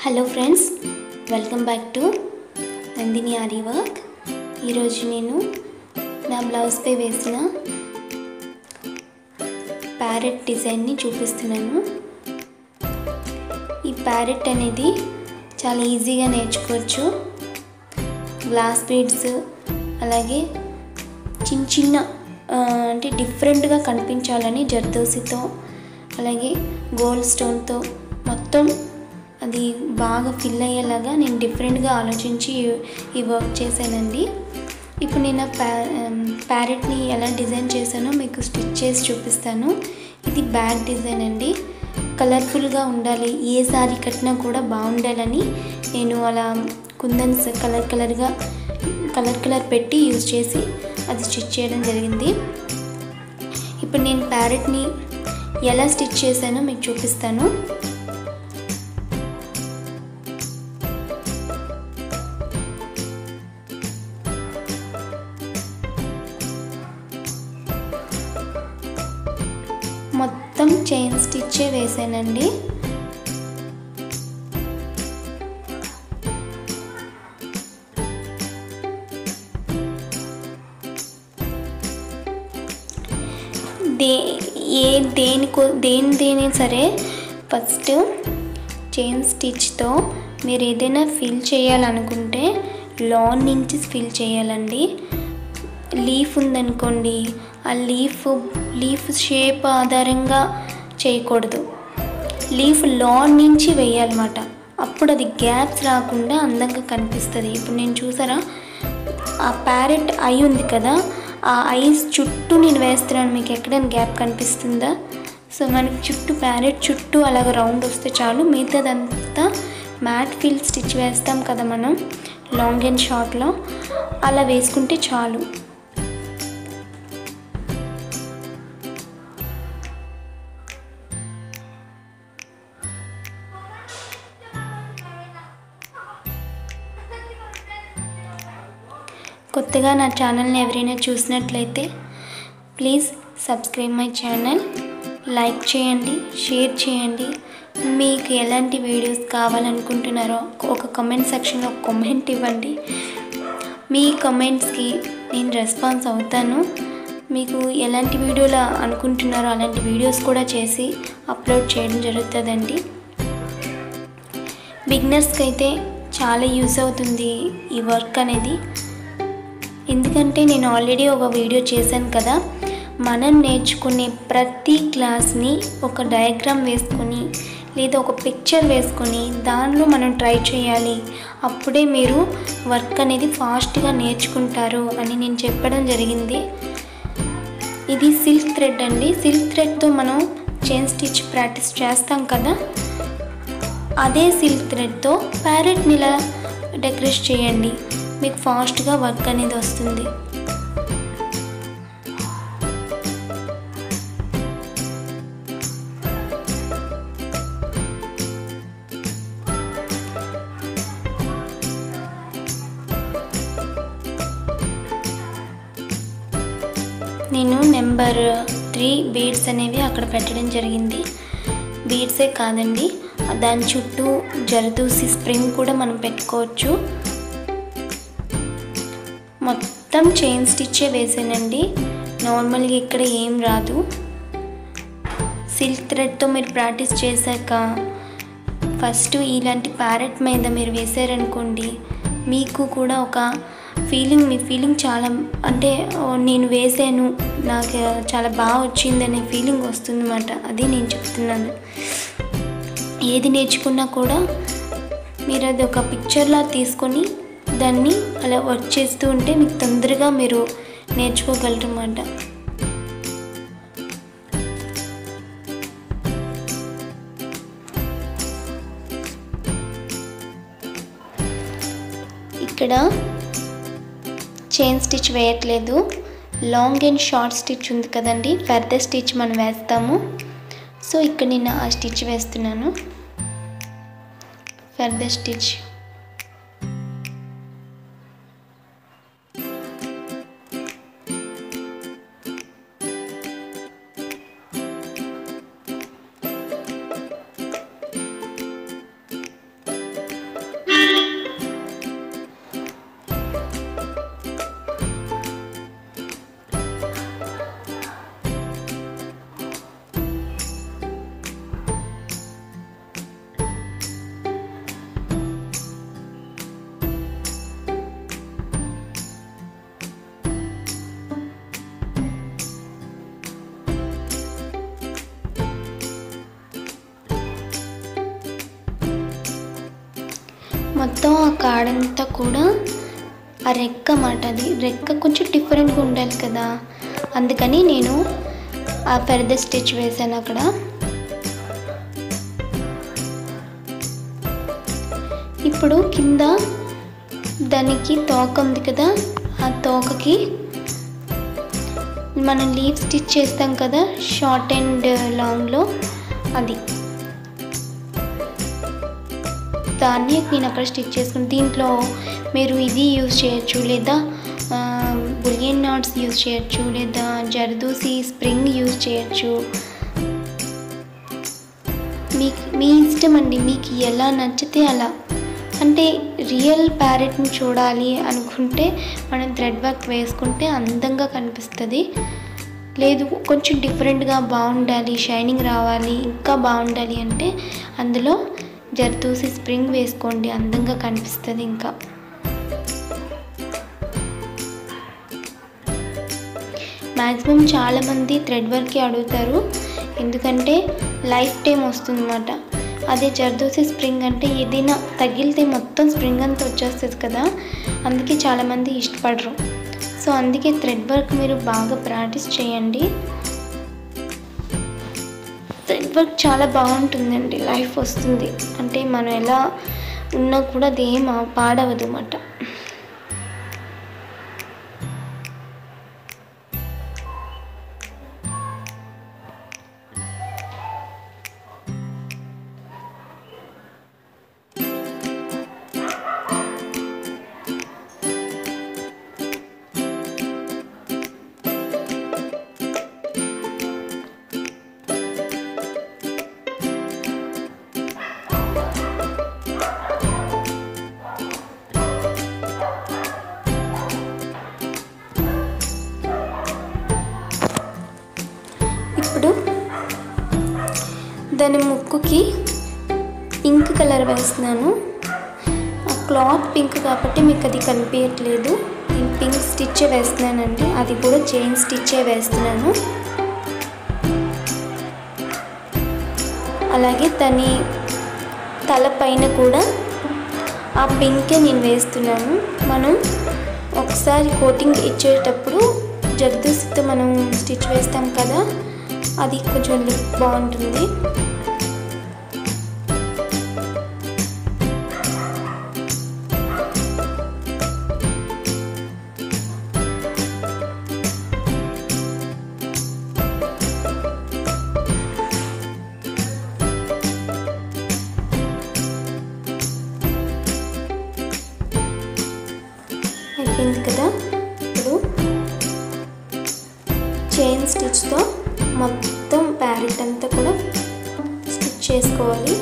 hello friends welcome back to Nandini aari work ఈరోజు నేను నా బ్లౌజ్పై వేసిన ప్యారెట్ డిజైన్ని చూపిస్తున్నాను ఈ ప్యారెట్ అనేది చాలా ఈజీగా నేర్చుకోవచ్చు గ్లాస్ బీడ్స్ అలాగే చిన్న చిన్న ఆ, అంటే డిఫరెంట్గా కనిపించాలని జర్దోసితో అలాగే గోల్డ్ స్టోన్తో మొత్తం అది బాగా ఫిల్ అయ్యేలాగా నేను డిఫరెంట్గా ఆలోచించి ఈ- ఈ వర్క్ చేశానండి ఇప్పుడు నేను ఆ ప్యా ప్యారెట్ని ఎలా డిజైన్ చేశానో మీకు స్టిచ్ చేసి చూపిస్తాను ఇది బ్యాక్ డిజైన్ అండి కలర్ఫుల్గా ఉండాలి ఏ సారీ కట్టినా కూడా బాగుండాలని నేను అలా కుందన్స్ కలర్ కలర్గా కలర్ కలర్ పెట్టి యూజ్ చేసి అది స్టిచ్ చేయడం జరిగింది ఇప్పుడు నేను ప్యారెట్ని ఎలా స్టిచ్ చేశానో మీకు చూపిస్తాను మొత్తం చైన్ స్టిచ్చే వేసానండి దే ఏ దేనికో దేని దేని సరే ఫస్ట్ చైన్ స్టిచ్తో మీరు ఏదైనా ఫిల్ చేయాలనుకుంటే లాన్ నుంచి ఫిల్ చేయాలండి లీఫ్ ఉందనుకోండి ఆ లీఫ్ లీఫ్ షేప్ ఆధారంగా చేయకూడదు లీఫ్ లాన్ నుంచి వేయాలన్నమాట అప్పుడు అది గ్యాప్స్ రాకుండా అందంగా కనిపిస్తుంది ఇప్పుడు నేను చూసారా ఆ ప్యారెట్ ఐ ఉంది కదా ఆ ఐస్ చుట్టూ నేను వేస్తున్నాను మీకు ఎక్కడైనా గ్యాప్ కనిపిస్తుందా సో మనకి చుట్టూ ప్యారెట్ చుట్టూ అలాగ రౌండ్ వస్తే చాలు మిగతాదంతా మ్యాట్ ఫిల్ స్టిచ్ వేస్తాం కదా మనం లాంగ్ అండ్ షార్ట్లో అలా వేసుకుంటే చాలు కొత్తగా నా ఛానల్ని ఎవరైనా చూసినట్లయితే please subscribe my channel like చేయండి షేర్ చేయండి మీకు ఎలాంటి వీడియోస్ కావాలనుకుంటున్నారో ఒక కమెంట్ సెక్షన్లో కామెంట్ ఇవ్వండి మీ కమెంట్స్కి నేను రెస్పాన్స్ అవుతాను మీకు ఎలాంటి వీడియోలు అనుకుంటున్నారో అలాంటి వీడియోస్ కూడా చేసి అప్లోడ్ చేయడం జరుగుతుందండి బిగినర్స్కి అయితే చాలా యూస్ అవుతుంది ఈ వర్క్ అనేది ఎందుకంటే నేను ఆల్రెడీ ఒక వీడియో చేశాను కదా మనం నేర్చుకునే ప్రతి క్లాస్ని ఒక డయాగ్రామ్ వేసుకొని లేదా ఒక పిక్చర్ వేసుకొని దానిలో మనం ట్రై చేయాలి అప్పుడే మీరు వర్క్ అనేది ఫాస్ట్గా నేర్చుకుంటారు అని నేను చెప్పడం జరిగింది ఇది సిల్క్ థ్రెడ్ అండి సిల్క్ థ్రెడ్తో మనం చైన్ స్టిచ్ ప్రాక్టీస్ చేస్తాం కదా అదే సిల్క్ థ్రెడ్తో ప్యారెట్ని ఇలా డెకరేట్ చేయండి మీకు ఫాస్ట్గా వర్క్ అనేది వస్తుంది నేను నెంబర్ త్రీ బీడ్స్ అనేవి అక్కడ పెట్టడం జరిగింది బీడ్సే కాదండి దాని చుట్టూ జరదూసి స్ప్రింగ్ కూడా మనం పెట్టుకోవచ్చు మొత్తం చైన్ స్టిచ్చే వేసానండి నార్మల్గా ఇక్కడ ఏం రాదు సిల్క్ థ్రెడ్తో మీరు ప్రాక్టీస్ చేశాక ఫస్ట్ ఇలాంటి ప్యారెట్ మీద మీరు వేసారనుకోండి మీకు కూడా ఒక ఫీలింగ్ మీ ఫీలింగ్ చాలా అంటే "ఓ, నేను వేసాను నాకు చాలా బాగా వచ్చిందనే ఫీలింగ్ వస్తుందన్నమాట అది నేను చెప్తున్నాను ఏది నేర్చుకున్నా కూడా మీరు అది ఒక పిక్చర్లా తీసుకొని దాన్ని అలా వర్క్ చేస్తూ ఉంటే మీకు తొందరగా మీరు నేర్చుకోగలరు అన్నమాట ఇక్కడ చైన్ స్టిచ్ వేయట్లేదు లాంగ్ అండ్ షార్ట్ స్టిచ్ ఉంది కదండి ఫర్దర్ స్టిచ్ మనం వేస్తాము సో ఇక్కడ నేను ఆ స్టిచ్ వేస్తున్నాను ఫర్దర్ స్టిచ్ మొత్తం ఆ కాడంతా కూడా ఆ రెక్క మాట అది రెక్క కొంచెం డిఫరెంట్గా ఉండాలి కదా అందుకని నేను ఆ పెద్ద స్టిచ్ వేసాను అక్కడ ఇప్పుడు కింద దానికి తోక ఉంది కదా ఆ తోకకి మనం లీవ్ స్టిచ్ చేస్తాం కదా షార్ట్ అండ్ లాంగ్లో అది దాన్ని నేను అక్కడ స్టిచ్ చేసుకుని దీంట్లో మీరు ఇది యూజ్ చేయొచ్చు లేదా బులియన్ నాట్స్ యూజ్ చేయొచ్చు లేదా జర్దూసి స్ప్రింగ్ యూజ్ చేయొచ్చు మీకు మీ ఇష్టం అండి మీకు ఎలా నచ్చితే అలా అంటే రియల్ ప్యారెట్ని చూడాలి అనుకుంటే మనం థ్రెడ్ వర్క్ వేసుకుంటే అందంగా కనిపిస్తుంది లేదు కొంచెం డిఫరెంట్గా బాగుండాలి షైనింగ్ రావాలి ఇంకా బాగుండాలి అంటే అందులో జర్దూసి స్ప్రింగ్ వేసుకోండి అందంగా కనిపిస్తుంది ఇంకా మ్యాక్సిమం చాలామంది థ్రెడ్ వర్క్కి అడుగుతారు ఎందుకంటే లైఫ్ టైం వస్తుందన్నమాట అదే జర్దోసి స్ప్రింగ్ అంటే ఏదైనా తగిలితే మొత్తం స్ప్రింగ్ అంతా వచ్చేస్తుంది కదా అందుకే చాలామంది ఇష్టపడరు సో అందుకే థ్రెడ్ వర్క్ మీరు బాగా ప్రాక్టీస్ చేయండి థ్రెడ్ వర్క్ చాలా బాగుంటుందండి లైఫ్ వస్తుంది అంటే మనం ఎలా ఉన్నా కూడా అది ఏం పాడవదు అన్నమాట ఇప్పుడు దాని ముక్కుకి పింక్ కలర్ వేస్తున్నాను ఆ క్లాత్ పింక్ కాబట్టి మీకు అది కనిపించట్లేదు నేను పింక్ స్టిచ్చే వేస్తున్నానండి అది కూడా చైన్ స్టిచ్చే వేస్తున్నాను అలాగే దాని తల పైన కూడా ఆ పింకే నేను వేస్తున్నాను మనం ఒకసారి కోటింగ్ ఇచ్చేటప్పుడు జర్దూసితో మనం స్టిచ్ వేస్తాం కదా అది కొంచెం లుక్ బాగుంటుంది అయిపోయింది కదా ఇప్పుడు చైన్ స్టిచ్తో మొత్తం ప్యారెట్ అంతా కూడా స్టిచ్ చేసుకోవాలి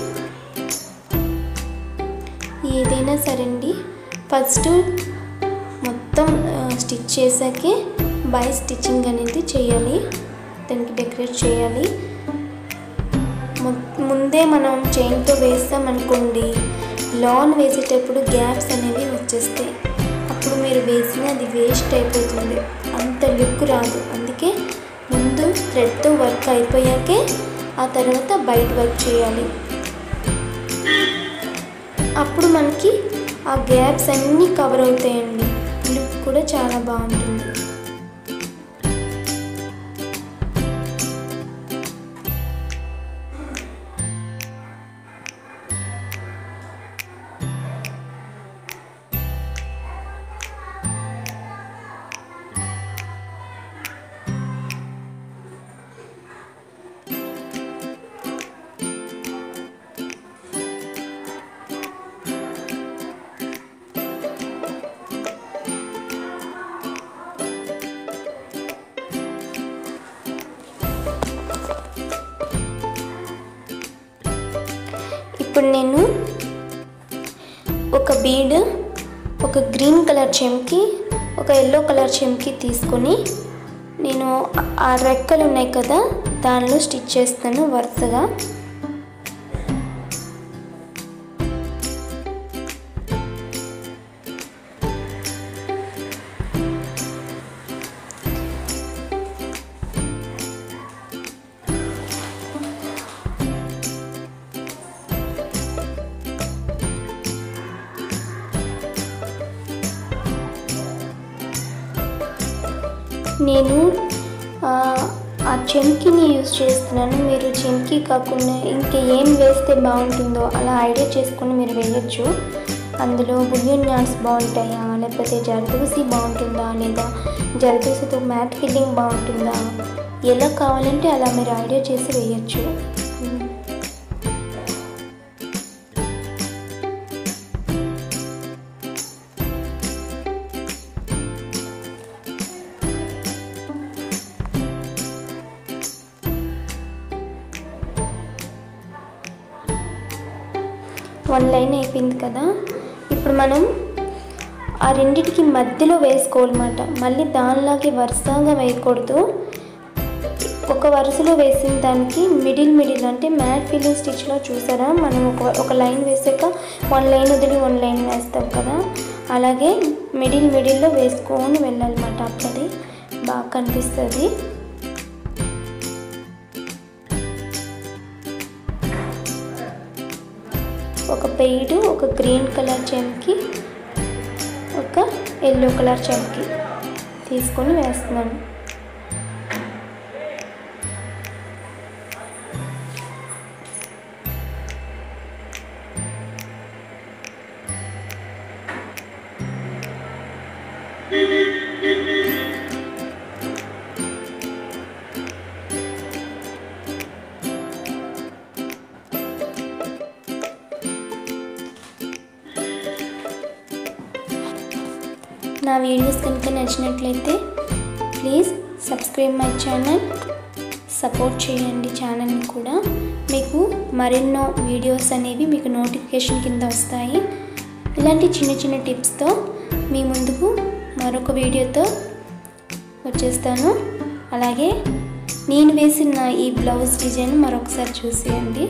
ఏదైనా సరే అండి ఫస్ట్ మొత్తం స్టిచ్ చేసాకే బై స్టిచ్చింగ్ అనేది చేయాలి దానికి డెకరేట్ చేయాలి ము- ముందే మనం చైన్తో వేస్తాం అనుకోండి లాన్ వేసేటప్పుడు గ్యాప్స్ అనేవి వచ్చేస్తాయి అప్పుడు మీరు వేసిన అది వేస్ట్ అయిపోతుంది అంత లుక్ రాదు అందుకే ముందు థ్రెడ్తో వర్క్ అయిపోయాకే ఆ తర్వాత బయట వర్క్ చేయాలి అప్పుడు మనకి ఆ గ్యాప్స్ అన్నీ కవర్ అవుతాయండి లుక్ కూడా చాలా బాగుంటుంది ఇప్పుడు నేను ఒక బీడ్ ఒక గ్రీన్ కలర్ చెంకి ఒక ఎల్లో కలర్ చెంకి తీసుకొని నేను ఆ రెక్కలు ఉన్నాయి కదా దానిలో స్టిచ్ చేస్తాను వరుసగా నేను ఆ, ఆ చెంకిని యూజ్ చేస్తున్నాను మీరు చెంకి కాకుండా ఇంకా ఏం వేస్తే బాగుంటుందో అలా ఐడియా చేసుకొని మీరు వేయచ్చు అందులో బులియన్ యాడ్స్ బాగుంటాయా లేకపోతే జరదోసి బాగుంటుందా లేదా జరదోసితో మ్యాట్ ఫిల్లింగ్ బాగుంటుందా ఎలా కావాలంటే అలా మీరు ఐడియా చేసి వేయచ్చు వన్ లైన్ అయిపోయింది కదా ఇప్పుడు మనం ఆ రెండిటికి మధ్యలో వేసుకోవాలన్నమాట మళ్ళీ దానిలాగే వరుసగా వేయకూడదు ఒక వరుసలో వేసిన దానికి మిడిల్ మిడిల్ అంటే మ్యాట్ ఫిల్లింగ్ స్టిచ్లో చూసారా మనం ఒక ఒక లైన్ వేసాక వన్ లైన్ వదిలి వన్ లైన్ వేస్తాం కదా అలాగే మిడిల్ మిడిల్లో వేసుకొని వెళ్ళాలన్నమాట అప్పుడది బాగా కనిపిస్తుంది ఒక పెయిడ్ ఒక గ్రీన్ కలర్ చెంకి ఒక ఎల్లో కలర్ చెంకి తీసుకొని వేస్తున్నాను నా వీడియోస్ కనుక నచ్చినట్లయితే please subscribe my channel support చేయండి ఛానల్ని కూడా మీకు మరెన్నో వీడియోస్ అనేవి మీకు నోటిఫికేషన్ కింద వస్తాయి ఇలాంటి చిన్న చిన్న టిప్స్తో మీ ముందుకు మరొక వీడియోతో వచ్చేస్తాను అలాగే నేను వేసిన ఈ బ్లౌజ్ డిజైన్ మరొకసారి చూసేయండి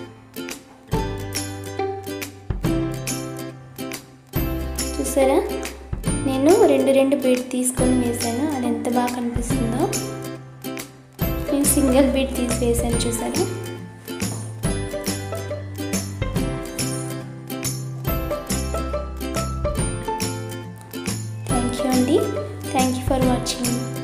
చూసారా నేను రెండు రెండు బీట్ తీసుకొని వేసాను అది ఎంత బాగా కనిపిస్తుందో నేను సింగిల్ బీట్ తీసి వేసాను చూసారా థ్యాంక్ యూ అండి థ్యాంక్ యూ ఫర్ వాచింగ్